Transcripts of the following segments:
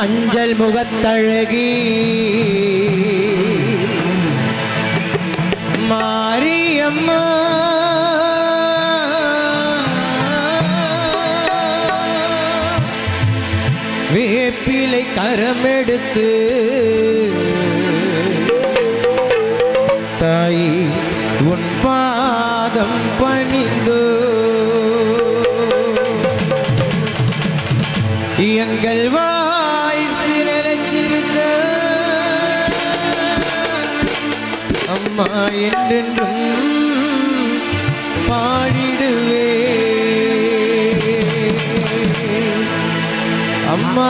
மஞ்சள் முகத்தழகி மாரியம்மா வேப்பிலை கரமெடுத்து தாய் உன் பாதம் பணிந்தோ எங்கள் வாய் சிலச்சிருக்க அம்மா என்றென்றும் பாடிடுவே அம்மா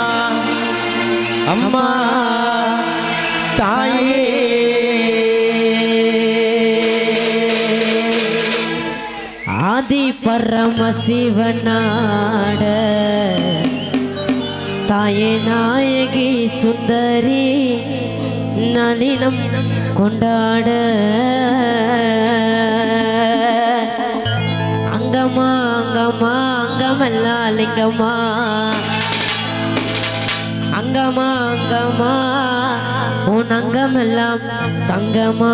அம்மா தாயே ஆதி பரமசிவனாட தாயே நாயகி சுந்தரி நளினம் கொண்டாட அங்கம்மா அங்கம்மா அங்கமல்லா லிங்கம்மா அங்கம்மா அங்கம்மா உன் அங்கமெல்லாம் தங்கம்மா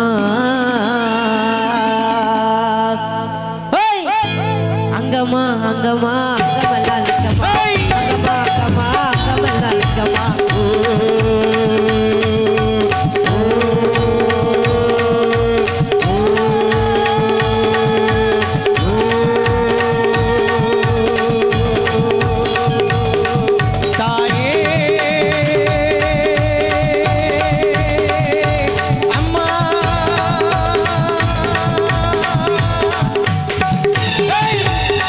ஓய்! அங்கம்மா அங்கம்மா அங்கமெல்லாம் லிங்கம்மா அங்கம்மா அங்கம்மா அங்கமெல்லாம் லிங்கம்மா தாயே அம்மா ஏய்!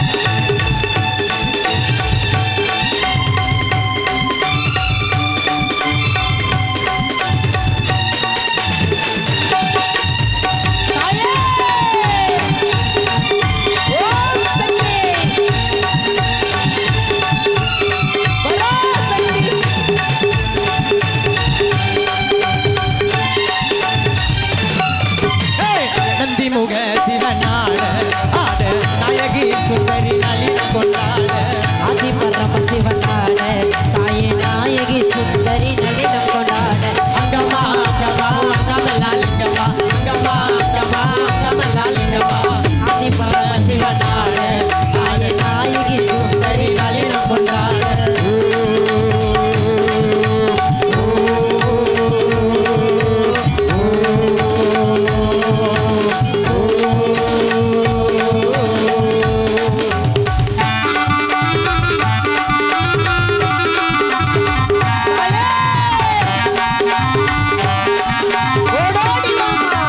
ஏய்! நந்திமுக சிவனாட ஆட நாயகி சுந்தரி நளின கொண்டாட ஆதி பரமசிவனாட தாயே நாயகி சுந்தரி நளினம் கொண்டாட அங்கம்மா அங்கம்மா அங்கமல்லா லிங்கம்மா அங்கம்மா அங்கம்மா அங்கமல்லா லிங்கம்மா ஆதி பரமசிவனாட தாயே நாயகி சுந்தரி நளினம் கொண்டாட ஓடோடி வாமா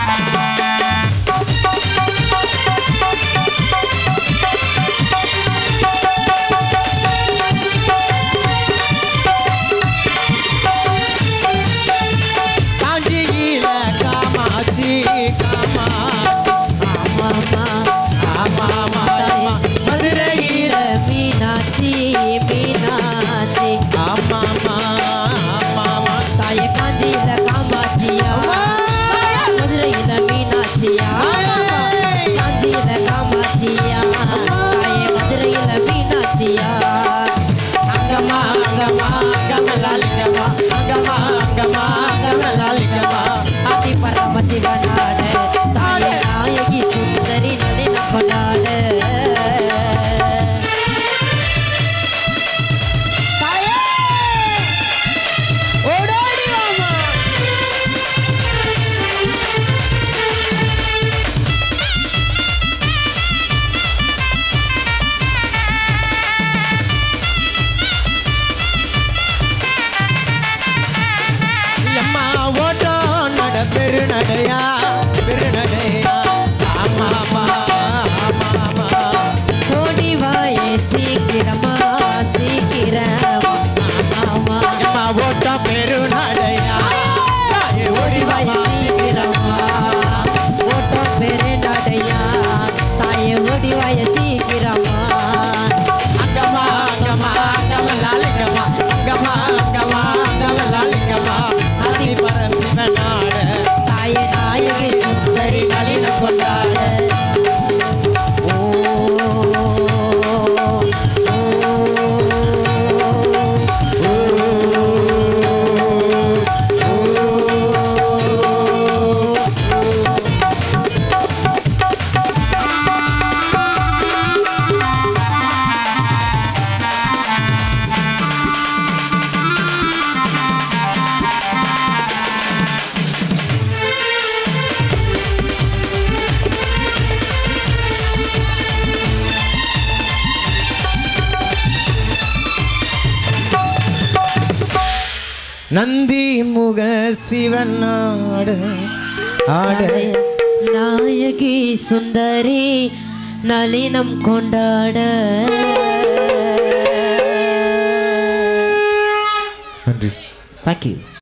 காஞ்சியில காமாட்சி காமாட்சி ஆமாமா ஆமா ஆமா ஆமா மதுரையில மீனாட்சி மீனாட்சி ஆமா ஆமா ஆமா ஆமா தாய காஞ்சியில காமாட்சியா மதுரையில மீனாட்சியா காஞ்சியில காமாட்சியா தாய மதுரையில மீனாட்சியா அங்கம்மா அங்கம்மா அங்கமல்லா லிங்கம்மா அங்கம்மா அங்கம்மா அங்கமல்லா லிங்கம்மா ஆதி பரமசிவனாட தாய நாயகி சுந்தரி நளின கொண்டாட தாயே ஓடோடி வாமா எம்மா ஓட்டம் நட பெருநடையா பெருநடையா ஆமா ஆமா ஆமா ஆமா ஓடி வாயே சீக்கிரமா சீக்கிரமா ஆமா எம்மா ஓட்டம் பெருநடையா தாயே ஓடி வாயே வாமா சீக்கிரமா ஓட்டம் பெரு நடையா தாயே ஓடி வாயே சீக்கிரமா அங்கம்மா அங்கம்மா அங்கமல்லா லிங்கம்மா அங்கம்மா அங்கம்மா அங்கமல்லா லிங்கம்மா ஆதி பரம் சிவனாட தாயே நாயகி சுந்தரி நளின கொண்டாட ஓ ஓ, ஓ நந்தி முக சிவன் ஆட ஆட நாயகி சுந்தரி நளினம் கொண்டாட நன்றி தேங்க்யூ